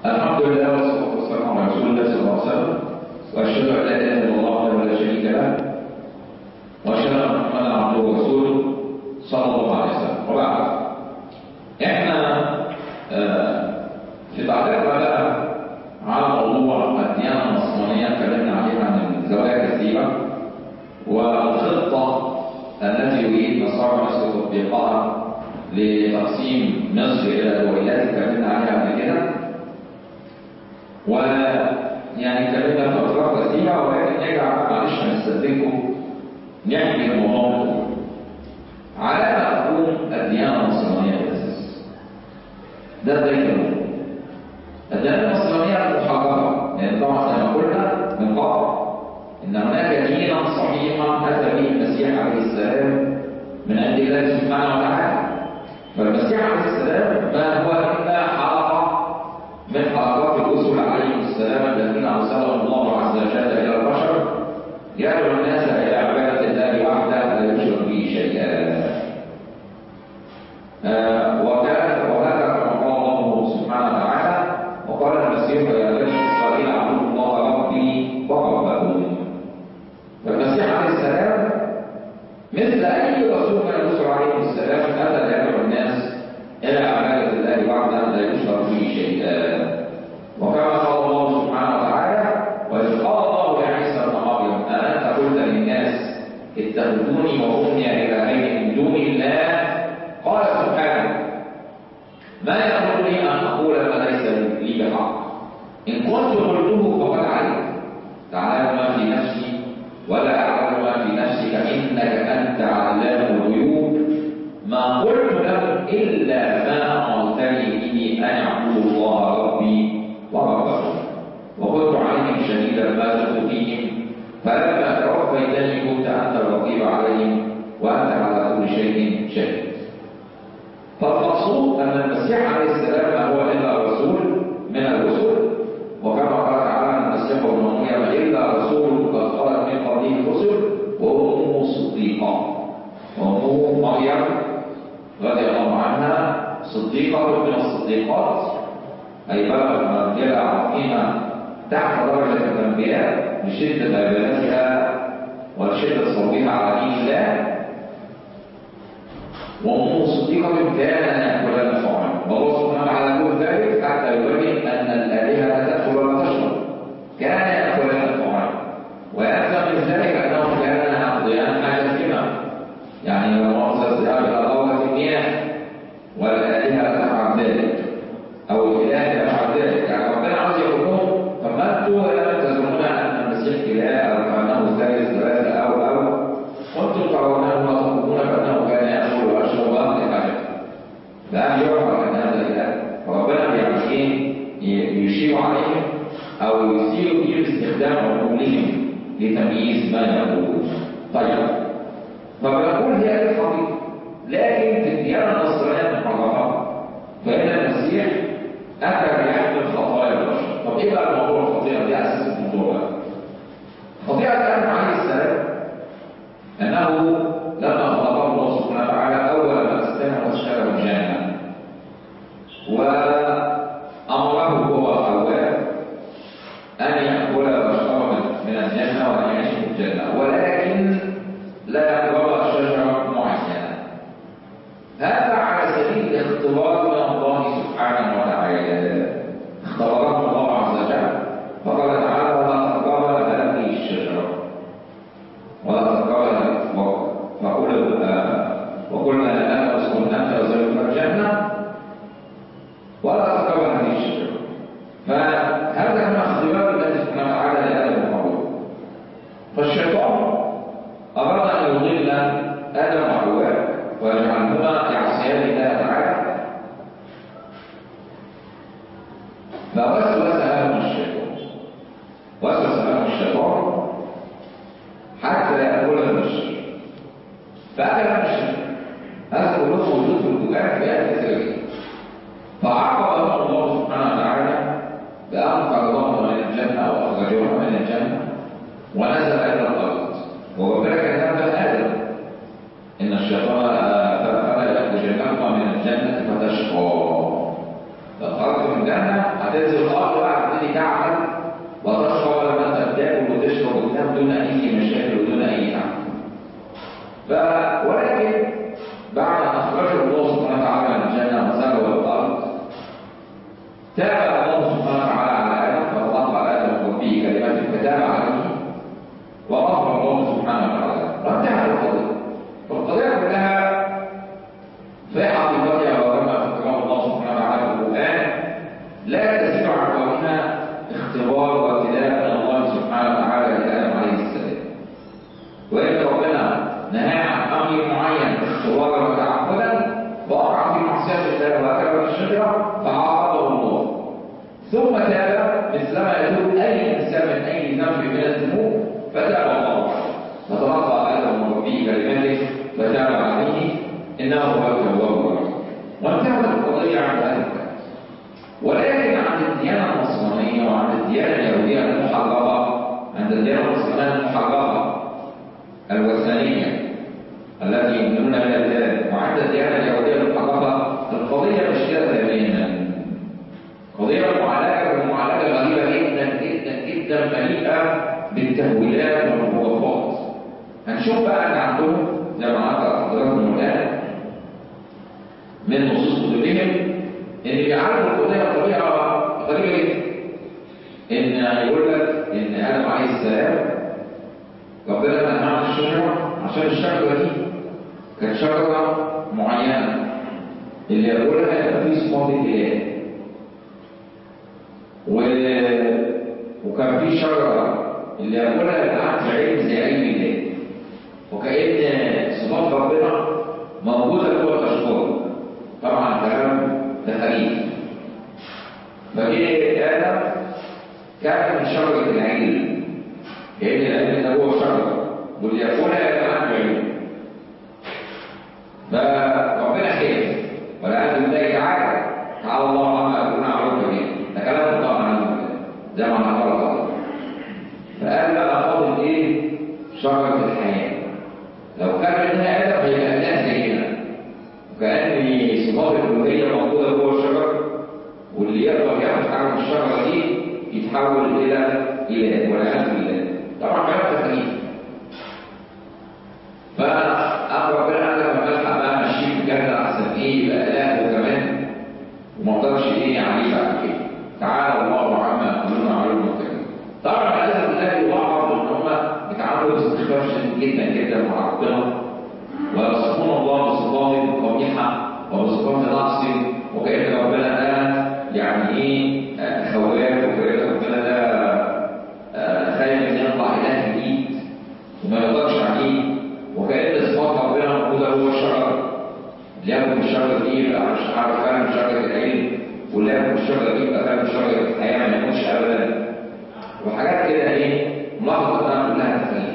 الحمد لله والصلاة والسلام على رسول الله صلى الله عليه وسلم وأشهد أن لا إله إلا الله وحده لا شريك له وأشهد أن محمدا عبده ورسوله صلى الله عليه وسلم وبعد إحنا آه، في تعليق بقى على موضوع الديانة النصرانية اتكلمنا عليها من زوايا كثيرة والخطة التي يريد نصارى مصر تطبيقها لتقسيم مصر إلى دويلات اتكلمنا عليها قبل كده ويعني اتكلمنا في أطراف كثيرة ولكن نرجع معلش هنستدركم نحكي الموضوع كله. على ما تكون الديانة النصرانية بالأساس ده بداية الموضوع الديانة النصرانية المحررة لأن طبعا زي ما قلنا من قبل إن هناك دينا صحيحا أتى به المسيح عليه السلام من عند الله سبحانه وتعالى فالمسيح عليه السلام ما هو إلا حلقة من حلقات الرسل عليهم السلام الذين أرسلهم الله عز وجل إلى البشر يدعو الناس إلى عبادة الله وحده لا يشرك به شيئا آه، وكان وهذا كما قال الله سبحانه وتعالى وقال المسيح يا بني إسرائيل اعبدوا الله ربي وربكم فالمسيح عليه السلام مثل أي رسول من الرسل عليه السلام أتى ليدعو الناس إلى عبادة الله وحده لا يشرك به شيئا وكما قال الله سبحانه وتعالى وإذ قال الله يا عيسى ابن مريم أأنت قلت للناس اتخذوني وأمي إلهين من دون الله قال سبحانه ما يقول لي أن أقول ما ليس لي بحق إن كنت قلته فقد علمت تعلم ما في نفسي ولا أعلم ما في نفسك إنك أنت علام الغيوب ما قلت لهم إلا ما أمرتني به أن أعبدوا الله ربي وربكم وكنت عليهم شهيدا ما دمت فيهم فلما توفيتني كنت أنت الرقيب عليهم وأنت على كل شيء شهيد فالمقصود أن المسيح عليه السلام ما هو إلا رسول من الرسل وكما قال تعالى أن المسيح ابن مريم إلا رسول قد خلت من قبله الرسل وأمه صديقة وأمه مريم رضي الله عنها صديقة من الصديقات أي بلغت منزلة عظيمة تحت درجة الأنبياء لشدة عبادتها ولشدة صبرها على دين الله وأمه صديقة كان يأكلان الطعام والله سبحانه على كل ذلك حتى يبين أن الآلهة لا تأكل ولا تشرب كان يأكلان الطعام ويلزم من ذلك أنهم كانا يقضيان حاجتهما يعني لو مؤخذ الذهاب إلى دورة المياه والآلهة لا تفعل ذلك أو الإله لا يفعل ذلك يعني ربنا عاوز يقول لهم طب ما أنتم لم تزعمون أن المسيح إله أو كأنه ثالث ثلاثة أو أو كنتم ترونه وتقولون بأنه كان يأكل ويشرب ويملك حاجته لا يعرف أن هذا إله فربنا بيعمل إيه؟ يشير عليهم أو يثير به استخدام عقولهم لتمييز ما يقولون طيب فبنقول هي هذه الحقيقة لكن في الديانة النصرانية المحرمة فإن المسيح أتى بيحمل خطايا البشر طب إيه بقى الموضوع الخطيئة دي أساس الموضوع بقى خطيئة آدم عليه السلام أنه لما خلقه الله سبحانه وتعالى أول ما أسلم واشترى الجنة وأمره هو وحواء أن يأكل ويشرب من الجنة وأن يعيش في الجنة ولكن لا يقرب شجرة معينة هذا على سبيل الاختبار من الله سبحانه وتعالى اختبرهم الله عز وجل فقال تعالى ولا تقرب هذه الشجرة ولا تقرب فقل وقلنا لنا اسكن انت وزوجك الجنه ولا تقرب هذه الشجره فهذا كان اختبار الله سبحانه وتعالى لادم وحواء فالشيطان اراد ان يضل ادم وحواء ويجعلهما يعصيان الله تعالى فوسوس لهم الشيطان وسوس لهم الشيطان حتى يأكل البشر فأكل البشر هذا كله موجود في القرآن في آيات كثيرة فعاقبهم الله سبحانه وتعالى بأن طردهم من الجنة وأخرجوهم من الجنة ونزل إلى الأرض وربنا كتب آدم إن الشيطان فلا يخرجنكما من الجنة فتشقى فخرجت من الجنة هتنزل الارض بقى هتبتدي تعمل وتشرب لما انت بتاكل وتشرب وتنام دون اي مشاكل ودون اي تعب ف ولكن بعد ان اخرجه الله سبحانه وتعالى من الجنه وسلوى الارض تاب الله سبحانه وتعالى على ادم فالله على ادم وفيه كلمات فتاب عليه وغفر الله سبحانه وتعالى وانتهى القضيه فالقضيه كلها في حقيقتها وكما ذكره الله سبحانه وتعالى في القران لا تزيد عن كونها اختبار وابتلاء من الله سبحانه وتعالى لادم عليه السلام وان ربنا نهى عن امر معين اختبارا وتعبدا وقع في معصيه الله واكل من الشجره فعاقبه الله ثم تاب مثلما يتوب اي انسان من اي ذنب من الذنوب فتاب الله عليه فتلقى ادم من ربه كلماته فتاب عليه انه هو التواب الرحيم وانتهت القضيه عند اهل الكتاب ولكن عند الديانه النصرانيه وعند الديانه اليهوديه المحرمه عند الديانه النصرانيه المحرمه الوثنيه التي يؤمنون بها الآن وعند الديانة اليهودية المحرفة القضية مش كده تماما قضية معالجة ومعالجة غريبة جدا جدا جدا مليئة بالتهويلات والمخرفات هنشوف بقى ان عندهم زي ما عرفت حضراتكم الآن من نصوص كتبهم ان بيعالجوا القضية بطريقة غريبة جدا ان يقول لك ان آدم عليه السلام ربنا نهى عن الشجرة عشان الشجرة دي كانت شجرة معينة اللي يقولها يبقى فيه صفات الإله و... وكان في شجرة اللي يقولها يبقى عكس علم زي علم الله وكأن صفات ربنا موجودة جوه الأشجار طبعا الكلام ده خريف فجه آدم كان من شجرة العلم لأن العلم ده هو شجرة واللي يقولها يبقى عنده علم فربنا خير والعياذ بالله تعالى تعالى الله عما يقولون علوم كبير ده كلام طبعا عنه زي ما انا قرأت فقال بقى فاضل ايه؟ شجرة الحياة لو كان منها آدم هيبقى إله زينا وكأن صفات الألوهية موجودة جوه الشجر واللي يقدر ياخد حاجة من الشجرة دي يتحول إلى إله والعياذ بالله طبعا كلام تخريف فأقرب ربنا قال لما نلحق بقى ماشيين في الجنة أحسن إيه يبقى إله وكمان وما اقدرش إيه عليه بعد كده تعالى الله عما يقولون علوم كبير طبعا للأسف الله يوعظ إن هم بيتعاملوا باستخفاف شديد جدا جدا مع ربنا ويصفون الله بصفات قبيحة وبصفات نقص وكأن ربنا ده يعني إيه خواف وكأن ربنا ده خايف إن يطلع إله جديد وما يقدرش عليه وكأن صفات ربنا موجودة جوه الشجرة اللي ياكل من الشجرة دي يبقى مش عارف فاهم شجرة العلم واللي ياكل من الشجرة دي يبقى فاهم شجرة الحياة ما يكونش أبدا وحاجات كده إيه ملاحظة أنها كلها تخليل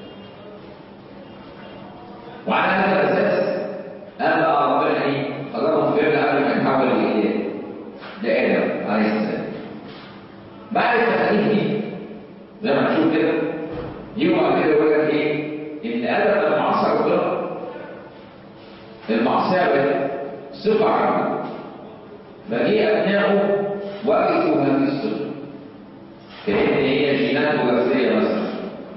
وعلى هذا الأساس قال بقى ربنا إيه خلقهم في قبل ما يتحول لإله لآدم عليه السلام بعد التخليل دي زي ما هنشوف كده يجوا بعد كده يقول لك إيه إن آدم لما عصى ربنا المعصية بقت صفة عنه فجه أبنائه ورثوا هذه الصفة كأن هي جينات وراثية مثلا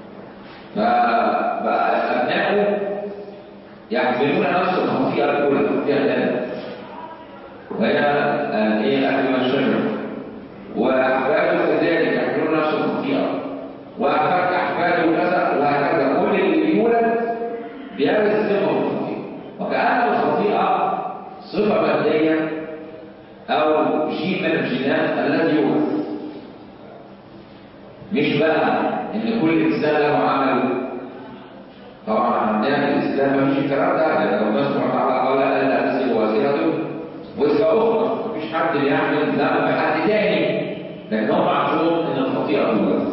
فبقى أبنائه يحملون نفس الخطيئة الأولى الخطيئة الثانية وهي إيه أكل من الشجر وأحفاده كذلك يحملون نفس الخطيئة وأحفاد أحفاده كذا وهكذا كل اللي بيولد بيرث صفة الخطيئة وكأن الخطيئة صفة مادية أو جين من الجينات الذي يورث مش بقى إن كل إنسان له عمله طبعا عندنا في الإسلام ما فيش الكلام ده لأن ربنا سبحانه وتعالى قال ألا تزر وازرة وزر أخرى مفيش حد بيعمل ذنب حد تاني لكن هم عندهم إن الخطيئة تورث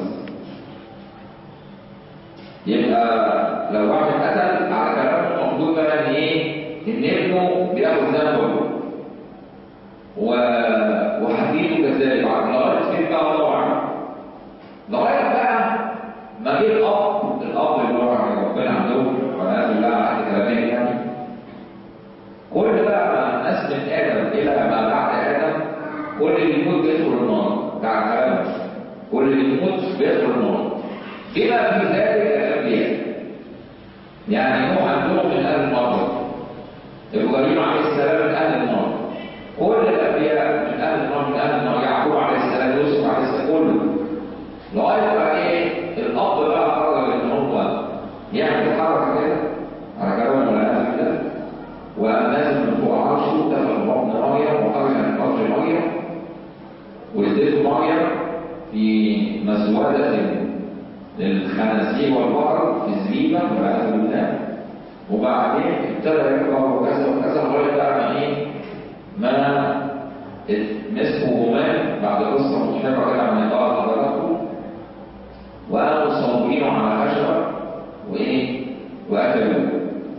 يبقى لو واحد قتل على كلامه المفروض بقى ان ايه؟ ان ابنه بياخد ذنبه و... وحفيده كذلك لغايه فين بقى الله اعلم لغايه بقى ما جه الاب الاب اللي هو ربنا عندهم والعياذ بالله على كلامه يعني كل بقى ما الناس من ادم الى ما بعد ادم كل اللي يموت جسمه يدخل النار بتاع الكلام واللي بيموت بيدخل النار بما في ذلك الانبياء يعني نوح عندهم من اهل النار ابراهيم عليه السلام من اهل النار كل الانبياء من اهل النار من اهل النار يعقوب عليه السلام يوسف عليه السلام كله لغايه بقى ايه الاب بقى قرر ان هو يعمل حركه كده حركه ولا كده ونازل من فوق عرشه دخل بطن مريم وخرج من قبر مريم ولدته مريم في مسودة للخنازير والبقر في الزريبة والعياذ بالله وبعدين ابتدى يكبر وكذا وكذا لغاية بقى ما ايه ما مسكوا غمان بعد قصة مضحكة كده عن يطلع حضراتكم وقاموا صابرينه على خشبة وايه وقتلوه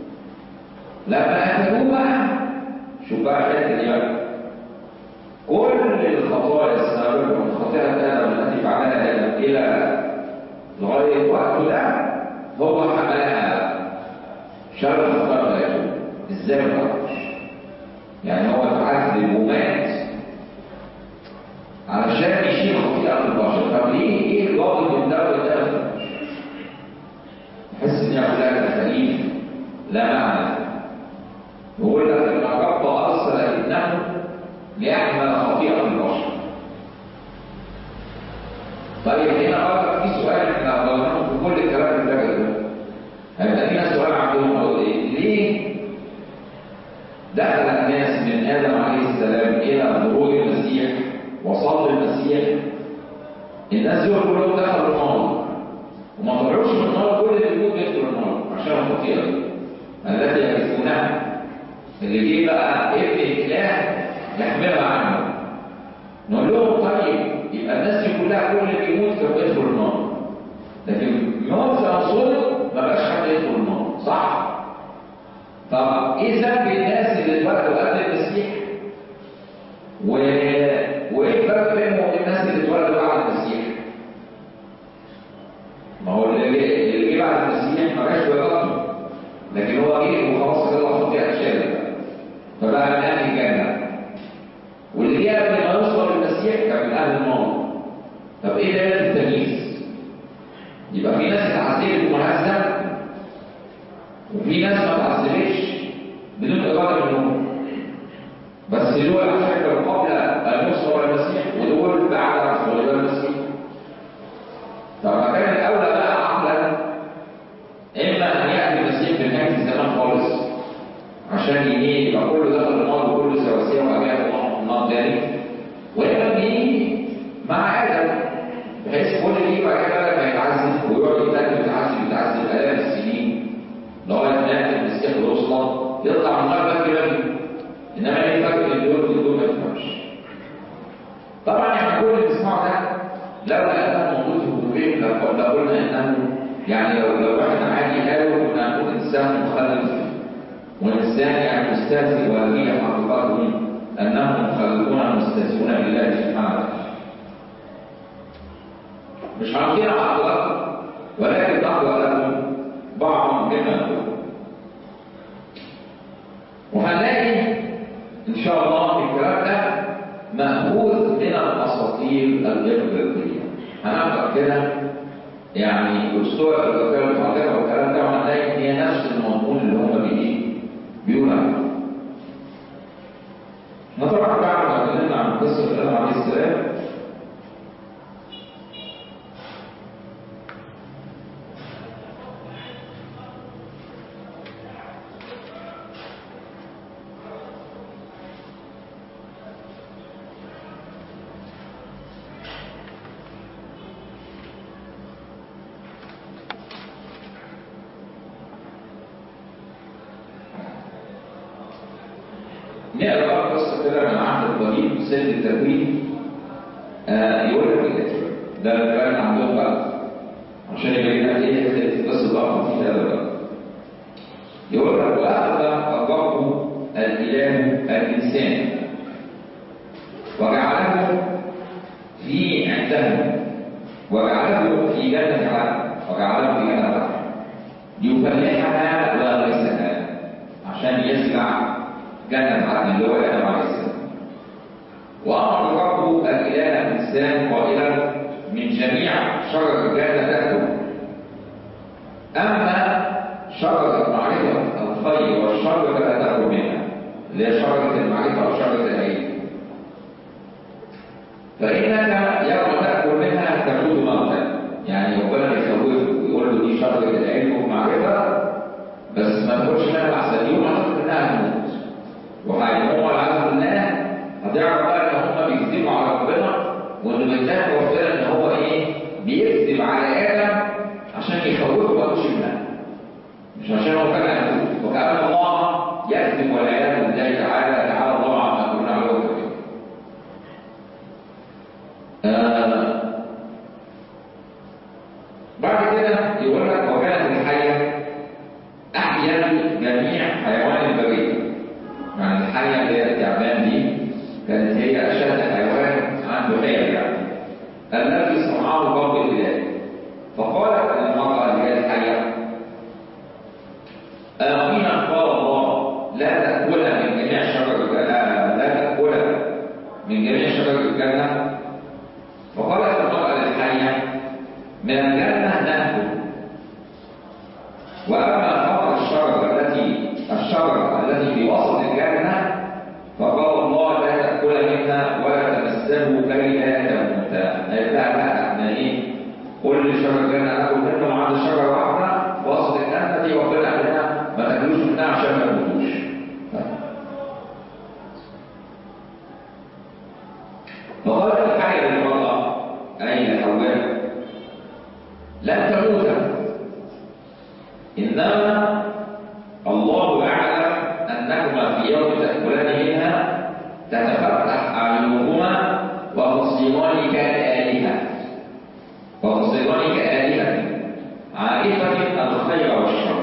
لما قتلوه بقى شوف بقى الحته دي بقى كل الخطايا السابقه من خطيئه ادم التي فعلها ادم الى لغايه وقته ده هو حملها شر الخطايا بتاعته ازاي ما تعرفش يعني هو اتعذب ومات علشان يشيل خطيئه البشر طب ليه ايه الضابط من ده وده تحس ان هي كلها تكاليف لا معنى يقول لك ان الرب ارسل ابنه ليحمل خطيئه البشر طيب هنا بقى في سؤال احنا قلناه في كل الكلام اللي فات ده هيبقى لنا سؤال عندهم هو ايه؟ ليه دخل الناس من ادم عليه السلام الى ظهور المسيح وصل المسيح الناس دول كلهم دخلوا النار وما طلعوش من النار كل اللي بيموت بيدخل النار عشان الخطيئه دي التي يكسبونها اللي جه بقى ابن الاله يحملها عنه نقول لهم طيب يبقى الناس دي كلها كل اللي بيموت كان بيدخل النار لكن موت في اصوله ما بقاش حد يدخل النار صح؟ طب ايه ذنب الناس اللي اتولدوا قبل المسيح؟ و... وايه الفرق بينهم وبين الناس اللي اتولدوا بعد المسيح؟ ما هو اللي جه اللي جه بعد المسيح ما جاش بإرادته لكن هو جه وخلاص كده خطيئة اتشالت فبقى من أهل الجنة واللي جه قبل ما يوصل للمسيح كان من أهل النار طب إيه دلالة التمييز؟ يبقى في ناس اتعذبت ومهزم وفي ناس ما اتعذبتش بدون إرادة منهم بس دول على فكرة قبل أن يوصل للمسيح ودول بعد أن يوصل للمسيح طب ما كان الأولى بقى عقلا إما أن يأتي المسيح في نهاية الزمان خالص عشان يجي يبقى كله دخل النار وكله سواسية وأجاب الله في النار تاني وإما بيجي مع آدم بحيث كل اللي يجي بعد كده ما يتعذب ويقعد يتأكد يتعذب يتعذب آلاف السنين لغاية ما يأتي المسيح الوسطى يطلع من النار بدري بدري إنما إيه الفرق بين دول ودول ما تفهمش طبعا احنا كل اللي بنسمعه ده لولا انه موجود في قلوبهم لقلنا انه يعني لو لو احنا عادي قالوا كنا نقول انسان مخلف وانسان يعني مستهزئ وهي حقيقتهم انهم مخلفون مستهزئون بالله سبحانه وتعالى. مش هنطير حقيقتهم ولكن نقرا لكم بعض مما نقول. وهنلاقي ان شاء الله في الكلام ده مأخوذ من الأساطير الإغريقية هنقرأ كده يعني الأسطورة الإغريقية المتعلقة والكلام ده وهنلاقي إن هي نفس المضمون اللي هم بإيه؟ بيقولوا عليه. احنا طبعا بعد ما اتكلمنا عن قصة آدم عليه السلام نقرا بقى قصه كده من عهد ابراهيم سن التكوين آه يقول لك كده ده الكلام عندهم بقى عشان يبين لك ايه حته قصه بقى خطيره ده بقى يقول لك واخذ الرب الاله الانسان وجعله في عنده وجعله في جنة عدن وجعله في جنة عدن ليفلحها ويغرسها عشان يزرع جنة عدن اللي هو آدم عليه السلام وأمر الرب الإله الإنسان قائلا من جميع شجر الجنة تأكل أما شجرة معرفة الخير والشر فلا تأكل منها اللي هي شجرة المعرفة أو شجرة العلم فإنك يوم تأكل منها تموت موتا يعني ربنا يخوفه ويقول له دي شجرة العلم والمعرفة بس ما تقولش منها لحسن يوم هتاخد منها هتموت وهيقوم والعياذ بالله هتعرف بقى ان هم بيكذبوا على ربنا وان بيتهم ربنا ان هو ايه بيكذب على ادم عشان يخوفه ما يقولش منها مش عشان هو فجأة يموت وكأن الله يكذب والعياذ بالله تعالى تعالى الله عما يقولون عليه وكذب آه بعد كده يقول لك وكانت الحية أحيا جميع حيوان البرية يعني الحية اللي هي التعبان دي كانت هي أشد حيوان عنده حيل يعني الذي صنعه رب الإله فقالت المرأة اللي هي الحية آمين قال الله لا تأكل من جميع شجر الجنة لا تأكل من جميع شجر الجنة فقالت المرأة للحية من الجنة نأكل وأما ثمر الشجرة التي الشجرة التي في وسط الجنة فقال الله لا تأكل منها ولا تمسه كي لا تموتا لا لا احنا ايه كل شجرة الجنة ناكل منه ما عدا شجرة واحدة في وسط الجنة دي ربنا قال لنا ما تاكلوش منها عشان ما تموتوش فقالت الحية للمرأة أين حواء لن تموت إنما الله يعلم أنكما في يوم تأكلان منها تتفتح أعينهما وتصيران كالآلهة وتصيران كآلهة عارفة الخير والشر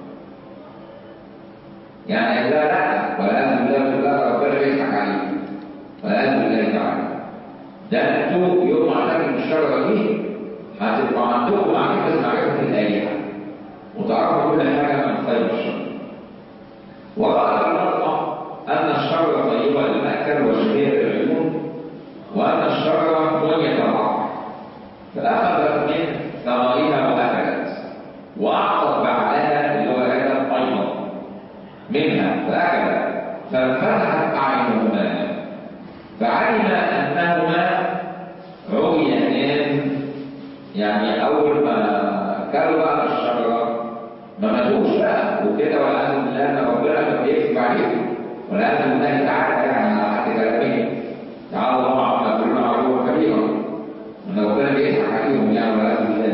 يعني لا لا والعياذ بالله بالله ربنا بيضحك عليك والعياذ بالله تعالى ده انتوا يوم ما هتاكلوا الشجره دي هتبقى عندكم معرفه معرفه الالهه وتعرفوا كل حاجه من خير والشر ورأت المرأة أن الشر طيبة للمأكل وشهية للعيون وأن الشر منية العقل فأخذت من ثمرها وأكلت وأعطت بعدها اللي هو آدم أيضا منها فأكلت فانفتحت أعينهما فعلم أنهما عريانان يعني أول ما كانوا بقى الشجرة ما ماتوش بقى وكده والعياذ بالله ان ربنا كان بيكتب عليهم والعياذ بالله تعالى يعني على حد كلامه تعالى الله عما يقولون علوا كبيرا ان ربنا بيضحك عليهم يعني والعياذ بالله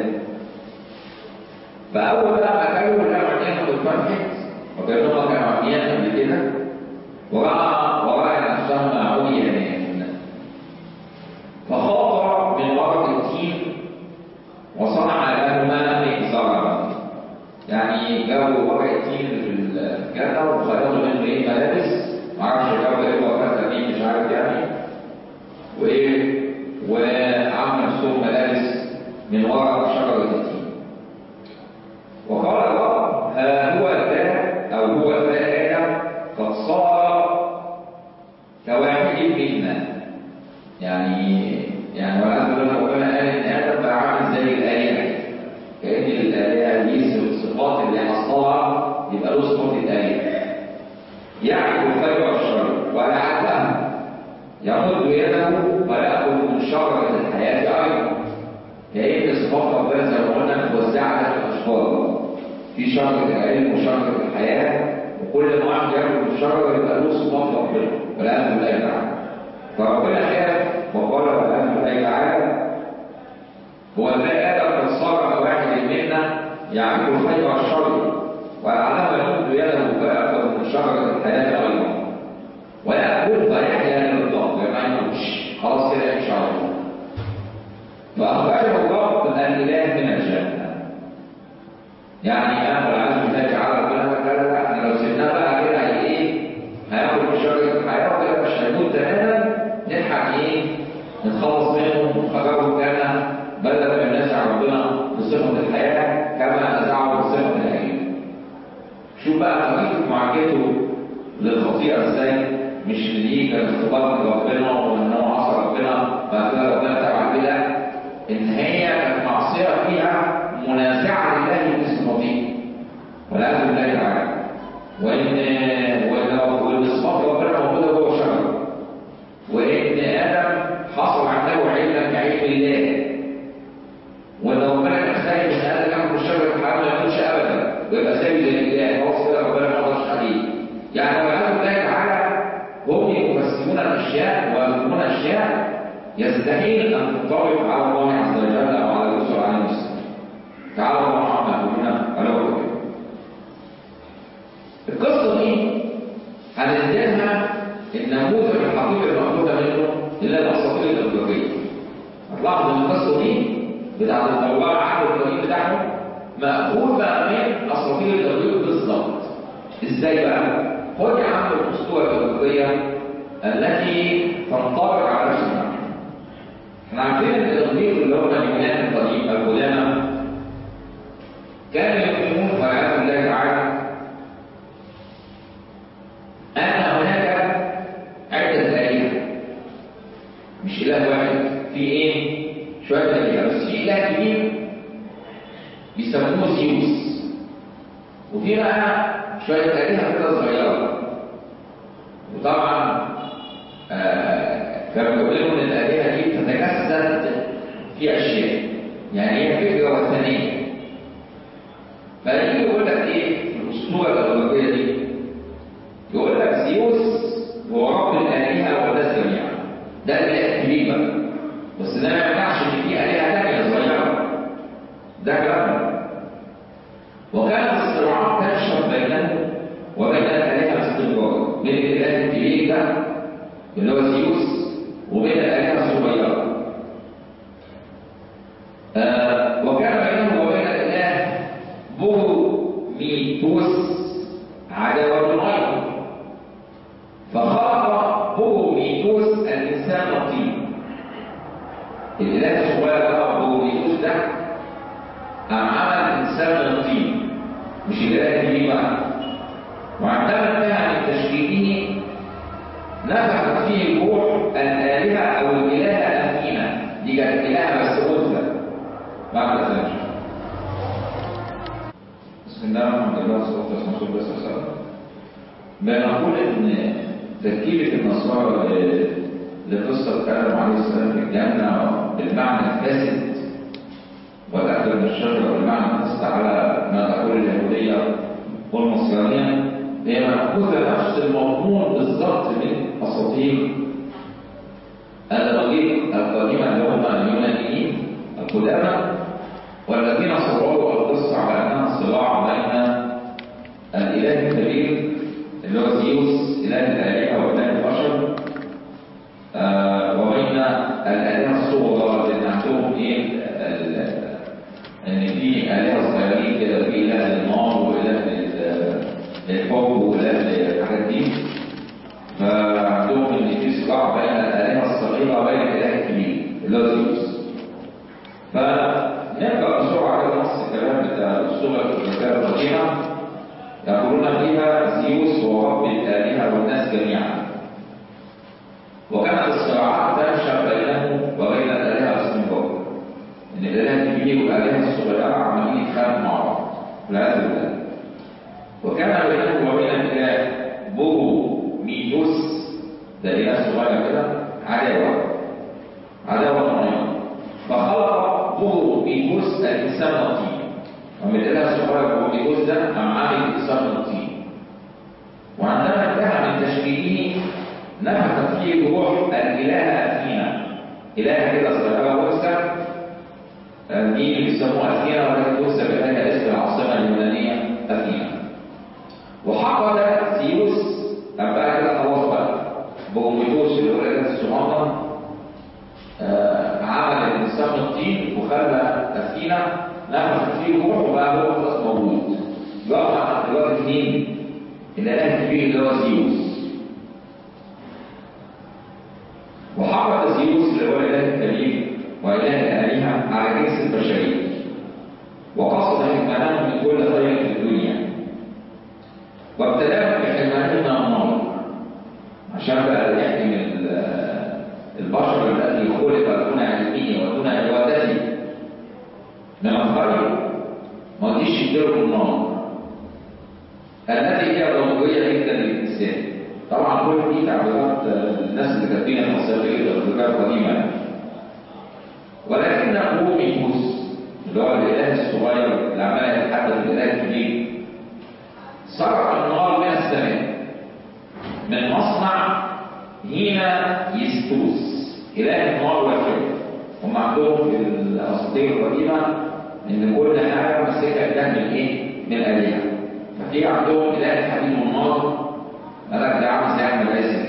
فاول بقى ما كانوا كانوا عينيهم اتفتحت وكانهم كانوا عميان قبل كده وراى وراى نفسهما عميانان فخاض من ورق التين وصنع لهما مئزرا يعني جابوا ورق التين في الجنة وخيطوا منه ايه ملابس معرفش جابوا ايه وقتها مين مش عارف يعني وايه وعمل نفسهم ملابس من ورق شجرة التين وقال الرب ها هو ذا او هو ذا ادم قد صار كواحد منا يعني يعني والعياذ بالله ربنا قال ان ادم بقى عامل زي الالهه كأن الآلهة دي الصفات اللي حصلها يبقى له صفات الآلهة يعرف الخير والشر ولعلها يمد يده ويأخذ من شجرة الحياة أيضا كأن صفات ربنا زي ما قلنا متوزعة على الأشجار في شجرة العلم وشجرة الحياة وكل ما واحد ياكل من الشجرة يبقى له صفات ربنا والعياذ بالله تعالى فربنا خاف وقال والعياذ بالله تعالى هو ازاي ادم قد صار واحد منا يعرف الخير والشر ولعله يمد يده فياخذ من شجره الحياه ايضا وياكل فيحيا للرضا ما يموتش خلاص كده ان شاء الله فاخرجه الرب الاله من الجنه يعني انا والعياذ بالله تعالى ربنا قال لا احنا لو سيبناه بقى كده هي ايه هياكل من شجره الحياه وكده مش هيموت تماما نلحق ايه نتخلص منه ونخرجه الجنه بدل ما ينازع ربنا بصفة الحياة كما نزعه بصفة الحياة. شوف بقى طريقة معالجته للخطيئة ازاي مش اللي دي كانت اختبار من ربنا وان هو عصى ربنا بعد كده ربنا إن هي كانت معصية فيها منازعة لله في صفاته والعياذ بالله تعالى وإن وإن وإن صفات ربنا موجودة جوه الشجرة وإن آدم حصل عنده علم كعلم الله وإن ربنا كان خايف إن آدم ياكل الشجرة الحرام ما ياكلش أبدا ويبقى زي زي الله خلاص كده ربنا ما يقدرش عليه يعني والعياذ بالله تعالى هم يفسرون الأشياء ويذكرون أشياء يستحيل أن تنطبق على الله عز وجل أو على الرسول عليه السلام تعالى الله عما يقولون على وجهه القصة دي هنديها النموذج الحقيقي المأخوذة منه إلى الأساطير الإغريقية. هتلاحظ إن القصة دي بتاعت الدوار عقل القديم بتاعهم مأخوذة من أساطير الإغريق بالظبط. إزاي بقى؟ خد يا عم الأسطورة الإغريقية التي تنطبق على نفس المعنى. احنا عارفين ان الإغريق اللي هم اليونان القديم القدامى كانوا يؤمنون والعياذ بالله تعالى أن هناك عدة آلهة مش إله واحد في إيه؟ شوية آلهة بس في إله كبير بيسموه زيوس وفي بقى شوية آلهة كده صغيرة وطبعا آه كانوا بيقولوا إن الآلهة دي بتتجسد في أشياء يعني هي فكرة وثنية فيجي يقول لك إيه في الأسطورة الأوروبية دي يقول لك زيوس هو رب الآلهة والناس جميعا ده الإله الكبير بقى بس ده ما يمنعش إن في آلهة تانية صغيرة ده كلام وكانت الصراعات تنشر بينه وبين الآلهة باستمرار بين الإله الكبير ده اللي هو زيوس وبين الآلهة الصغيرة آه وكان بينه وبين الإله بوميتوس عداوة أيضا فخلق بوميتوس الإنسان الطين الإله الصغير بقى بوميتوس ده قام عمل إنسان من طين مش الإله الكبير بقى وعندما انتهى من تشكيله نفخت فيه روح الآلهة أو الإله أثينا دي كانت إله بس أنثى بعد ذلك بسم الله الرحمن الرحيم والصلاة والسلام على رسول الله بنقول إن تركيبة النصارى لقصة آدم عليه السلام في الجنة بالمعنى الفاسد والأكل من الشجرة بالمعنى الفاسد على ما تقول اليهودية والنصرانية هي مأخوذة نفس المضمون بالظبط من أساطير الرقيق القديمة اللي هم اليونانيين القدامى والذين صوروا القصة على أنها صراع بين الإله الكبير اللي هو زيوس إله الآلهة وإله البشر آه وبين الآلهة الصغرى اللي عندهم إيه إن في آلهة صغيرين كده في إله للنار وإله للحب وإله للحاجات دي فعندهم إن في صراع بين الآلهة الصغيرة وبين الإله الكبير اللي هو زيوس فنرجع بسرعة كده نص الكلام بتاع الأسطورة الكتاب القديمة يقولون فيها زيوس هو رب الآلهة والناس جميعا وكانت الصراعات تنشأ بينه وبين الآلهة باستمرار إن الإله الكبير والآلهة الصغيرة عمالين يتخانقوا مع بعض والعياذ بالله وكان بينه وبين الإله بوهو ميوس ده إله صغير كده عداوة عداوة معينة فخلق بوهو ميوس الإنسان الطين ومن الإله الصغير بوهو ميوس ده قام عامل الإنسان الطين وعندما انتهى من تشكيله نفخت فيه روح الإله أثينا إله كده صغيرة وسع دي اللي بيسموها أثينا ولكن توسع بهذا اسم العاصمة اليونانية أثينا وحقد زيوس أبقى كده خلاص بقى بوميتوس اللي هو الإله الصغير آه عمل الإنسان الطين وخلى أثينا نفخت فيه روح وبقى هو خلاص موجود يقع دلوقتي مين؟ الإله الكبير اللي هو زيوس وحرك زيوس اللي هو الاله الكريم واله الالهه على جنس البشريه وقصد حكمانهم من كل خير في الدنيا وابتداهم بحكمانهم من النار عشان بقى يحكم البشر الذي خلق دون علمه ودون عبادته يشتروا النار التي هي ضرورية جدا للإنسان طبعا كل دي تعبيرات الناس اللي كاتبين الفلسفية والفكرة قديمة يعني. ولكن بروميثوس اللي هو الإله الصغير اللي عمال يتحدث الإله الكبير صرف النار من السماء من مصنع هينا يستوس إله النار والحب هم عندهم في الأساطير القديمة إن كل حاجة ماسكة إله من إيه؟ من الآلهة ففي عندهم إله الحديد والنار ملك ده عامل زي الملاسك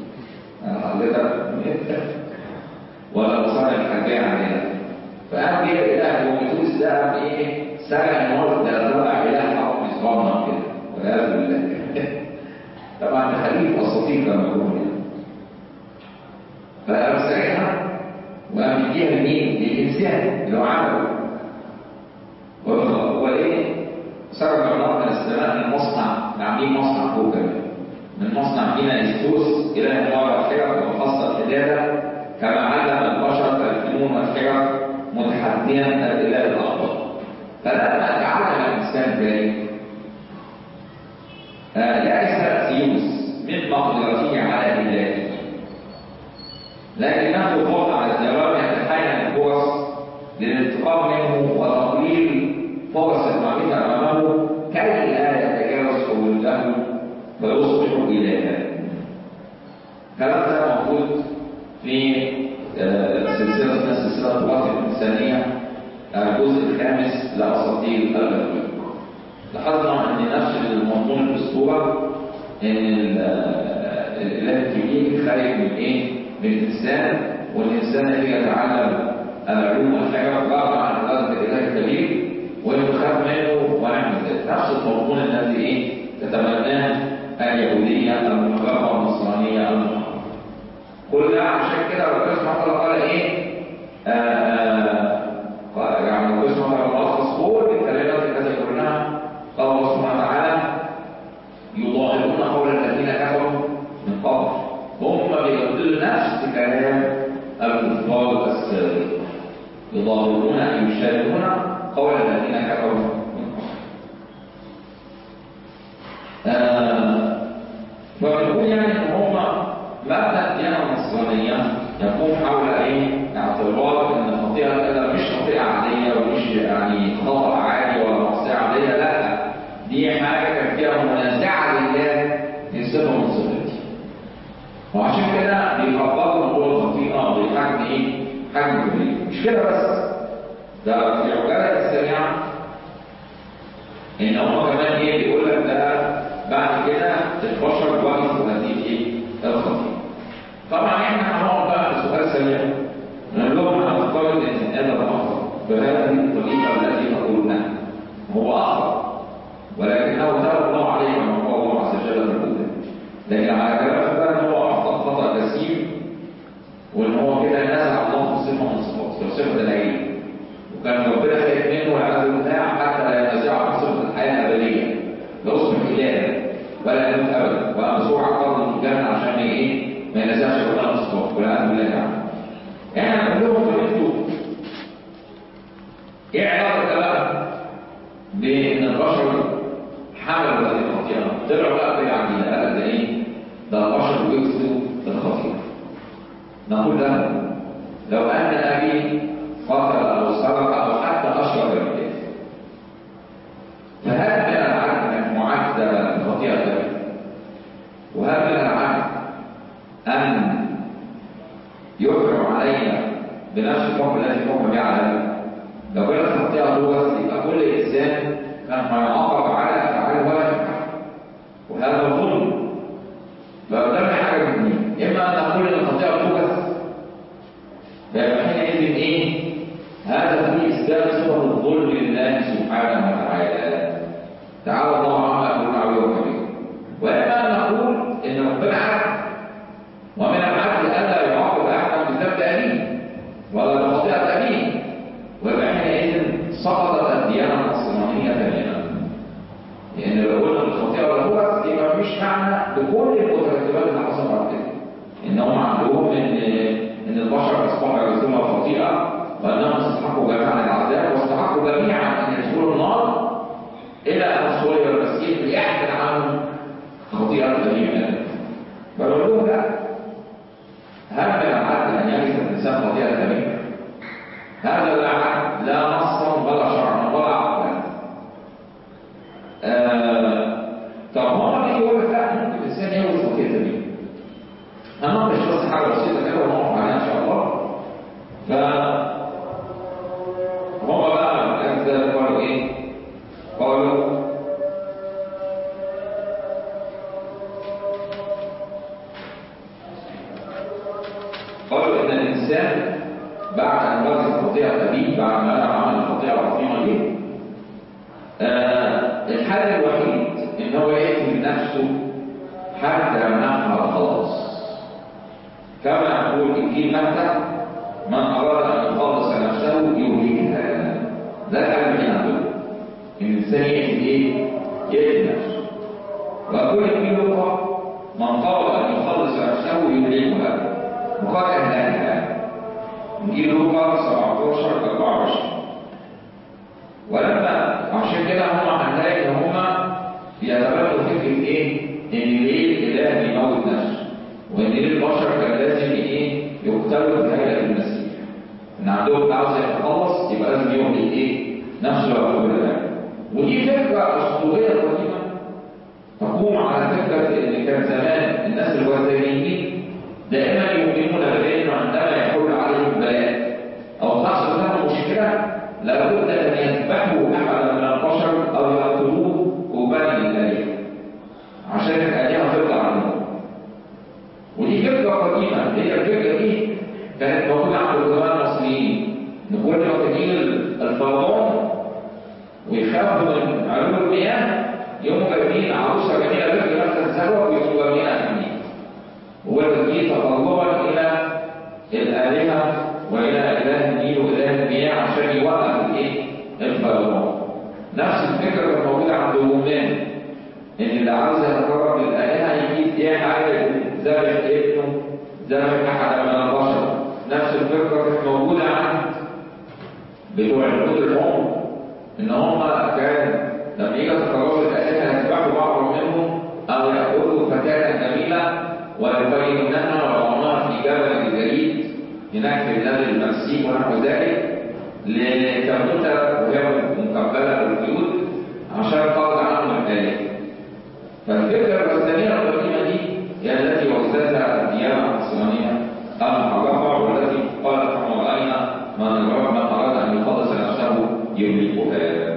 حضرتك ولا مصارع الحاجية عندنا فقام جه الإله بوميتوس ده قام إيه؟ سرق النار ده طلع إله حق صغنن كده والعياذ بالله طبعا ده خليل أساطير كما يقولون فقام سرقها وقام يديها لمين؟ للإنسان اللي هو عمله هو إيه؟ سرق النار من السماء من مصنع عاملين مصنع فوق كمان من مصنع فينا يستوس إلى النار والحرف وخاصة الحدادة كما علم البشر الفنون والحرف متحديا الإله الأخضر فلما تعلم الإنسان ذلك يأس زيوس من مقدرته على إلهه لكنه خوف على الزوال يتحين الفرص للانتقام منه وتقليل فرص المعرفة أمامه كي لا يتجاوز حدوده فيصبح إلها كلام ده موجود في سلسلة اسمها سلسلة التراث الإنسانية الجزء الخامس لأساطير البابلية لاحظنا أن نفس المضمون الأسطورة أن الإله الكبير خارج من إيه؟ من الإنسان والإنسان الذي يتعلم العلوم والحكم بعض عن قدرة الإله الكبير ويخاف منه ونعمل ذلك نفس المضمون الذي إيه؟ تتمناه اليهودية المحرمة والنصرانية المحرمة كل ده عشان كده ربنا سبحانه وتعالى قال ايه؟ آه يعني ربنا سبحانه وتعالى ملخص كل الكلمات التي قلناها قال الله سبحانه وتعالى يضاهئون قول الذين كفروا من قبل هم بيقولوا نفس كلام الكفار السابقين يضاهئون ان يشاركون قول الذين كفروا من قبل آه فبنقول يعني ان هم مبدا الديانه النصرانيه يقوم حول ايه؟ اعتبار ان الخطيئه كده مش خطيئه عاديه ومش يعني خطا عادي ولا معصيه عاديه لا دي حاجه كان فيها منازعه لله في صفه من صفاتي وعشان كده بيفضلوا موضوع الخطيئه بحجم ايه؟ حجم كبير مش كده بس ده في عجاله السريعه ان هم كمان ايه بيقول لك ده بعد كده البشر وقفوا هذه ايه؟ الخطيئه طبعا احنا هنقعد بقى في سؤال سريع نقول لهم هنفترض ان ادم اخطا بهذه الطريقه التي تقولونها هو اخطا ولكنه تاب الله عليه كما قال الله عز وجل في الكتاب لكن على كلام بقى ان هو اخطا خطا كثير وان هو كده نزع الله في صفه من صفات في صفه العين وكان ربنا خايف منه والعياذ بالله حتى لا ينزعه في صفه الحياه الابديه يصبح الها ولا يموت ابدا وامسوع عقاب من الجنه عشان ايه ما ينزعش ربنا في الصفات والعياذ بالله تعالى احنا نقول لهم انتوا ايه علاقه بقى بان البشر حملوا هذه الخطيئه طلعوا بقى كده عندنا لا ده ايه ده البشر بيقصدوا الخطيئه نقول لهم لو ان ابي قتل او سرق او حتى اشرب بالكذب فهل من العدل ان معدل الخطيئه ذلك وهل من العدل ان يحكم علينا بنفس الحكم الذي حكم به علينا لو كانت الخطيئه لغه يبقى كل انسان كان هيعاقب على افعال ولا يفعل وهذا ظلم فقدامنا حاجه من اثنين اما ان نقول ان الخطيئه لغه فيبقى حينئذ ايه؟ هذا في اثبات صفه الظلم لله سبحانه وتعالى تعالى الله عما يقولون عليه وكبير واما ان نقول ان ربنا عدل ومن العدل الا يعاقب احدا بذنب ابيه ولا بخطيئه ابيه ويبقى حينئذ سقطت الديانه النصرانيه تماما لان لو قلنا الخطيئه والهوى يبقى مش معنى بكل المترتبات اللي حصلت بعد كده انهم عندهم ان ان البشر اصبحوا يرسلون الخطيئه وانهم استحقوا جميعا العذاب واستحقوا جميعا ان يدخلوا النار صلب المسيح ليحمل عنهم خطيئة بني آدم فبقول لهم لا هل من العدل أن يرث الإنسان خطيئة بني هذا لا عدل لا نصا ولا شرعا ولا عقلا آه طب هو بيجي يقول لك لا ممكن الإنسان يورث خطيئة بني أنا مش بس حاجة بسيطة كده ونقف عليها إن شاء الله ف هم بقى الأجزاء قالوا إيه؟ قالوا قالوا إن الإنسان بعد أن ورث خطيئة أبيه بعد ما عمل الخطيئة العظيمة دي آه الحل الوحيد إن هو يأتي بنفسه حتى يمنعها الخلاص كما يقول إنجيل متى من أراد أن يخلص نفسه يهلكها ده كلام من عندنا إن الإنسان يأتي إيه؟ يأتي نفسه وأقول إنجيل لوقا من قال أن يخلص نفسه يهلكها وقال أهلكها إنجيل لوقا 17 24 ولما عشان كده هم هنلاقي إن هم بيتبادلوا فكرة إيه؟ إن ليه الإله بيموت نفسه وإن ليه البشر كان لازم إيه؟ يقتلوا بهيئة المسيح إن عندهم عاوز يتخلص يبقى لازم يهلك إيه؟ نفسه ويقتل الله ودي فكرة أسطورية قديمة تقوم على فكرة إن كان زمان الناس الوثنيين دائما يؤمنون بأنه عندما يحول عليهم بلاء أو تحصل لهم مشكلة لابد أن يذبحوا أحدا من البشر أو يقتلوه قربانا لله عشان الآلهة ترضى عنهم ودي فكرة قديمة هي الفكرة دي كانت موجودة عند القدماء المصريين إن كل ما تجي الفيضان ويخافوا من علوم المياه يوم جايبين عروسة جميلة بنت نفس الزهوة ويقوموا جايبينها في النيل دي تطلبا إلى الآلهة وإلى إله النيل وإله المياه عشان يوقف الإيه؟ الفيضان نفس الفكرة كانت موجودة عند الرومان إن اللي عاوز يتقرب للآلهة يجيب إيه حاجة ذبح ابنه ذبح أحد من البشر نفس الفكرة كانت موجودة عند بتوع اليهود العمر إن هم كان لما يجي يتقربوا للآلهة يذبحوا بعض منهم أو يأخذوا فتاة جميلة ويبينونها ويضعونها في جبل جديد هناك في بلاد المكسيك ونحو ذلك لتموت وهي مقبلة بالقيود عشان تقضي عنهم الآلهة فالفكرة الوثنية القديمة دي هي التي وجدتها الديانة النصرانية المحرفة والتي قالت نحن رأينا من الرب من أراد أن يخلص نفسه يملكها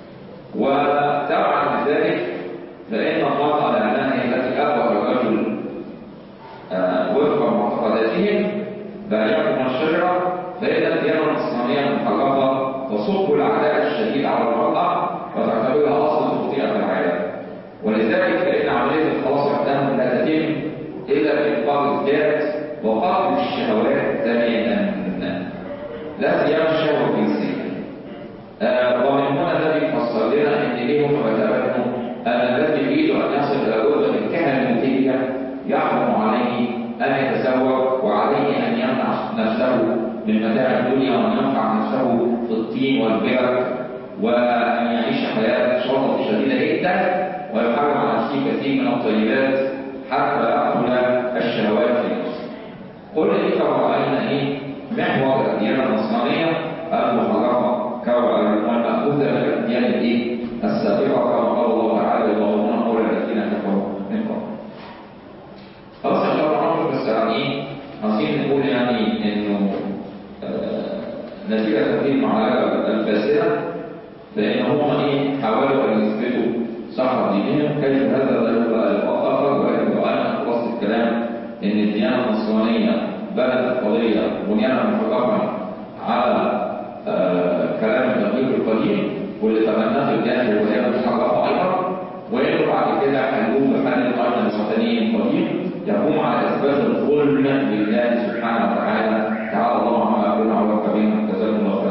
وتبعا ذلك فإن الله قال أنها هي التي أبوى الرجل آه وفق معتقداتهم بايعكم الشجرة فإن الديانة النصرانية المحرفة تصب العداء الشديد على المرأة وتعتبرها أصل خطيئة في العالم ولذلك فإن عملية الخلاص عندهم لا تتم إلا بإنقاذ الذات وقتل الشهوات ثانيا لا سيما الشهوة الجنسية آه ومن هنا ده بيفسر لنا ان ليه هم بيتبنوا ان الذي يريد ان يصل الى جزء الكهنوتيه يحرم عليه ان يتزوج وعليه ان يمنع نفسه من متاع الدنيا وان ينفع نفسه في الطين والبرك وان يعيش حياه شرط شديده جدا ويحرم على نفسه كثير من الطيبات حتى يأكل الشهوات في نفسه. كل دي راينا ايه؟ محور الديانه النصرانيه المحرمه والمأخوذة من الأديان الإيه؟ السابقة كما قال الله تعالى يضمون قول الذين كفروا من قبل. خلاص إن شاء الله بس يعني إيه؟ عايزين نقول يعني إنه آه نتيجة هذه المعركة الفاسدة فإن هم إيه؟ حاولوا أن يثبتوا صحة دينهم كيف هذا لا يبقى لقاء آخر ولكن رأينا خلاص الكلام إن الديانة النصرانية بنت قضية بنيانها محرمة على آه كلام الدقيق القديم واللي تمناه الجهل وهي المحرفة أيضا وإنه بعد كده حلوه بحل أيضا الوثني القديم يقوم على إثبات الظلم لله سبحانه وتعالى تعالى الله عما يقول على كبير جزاكم الله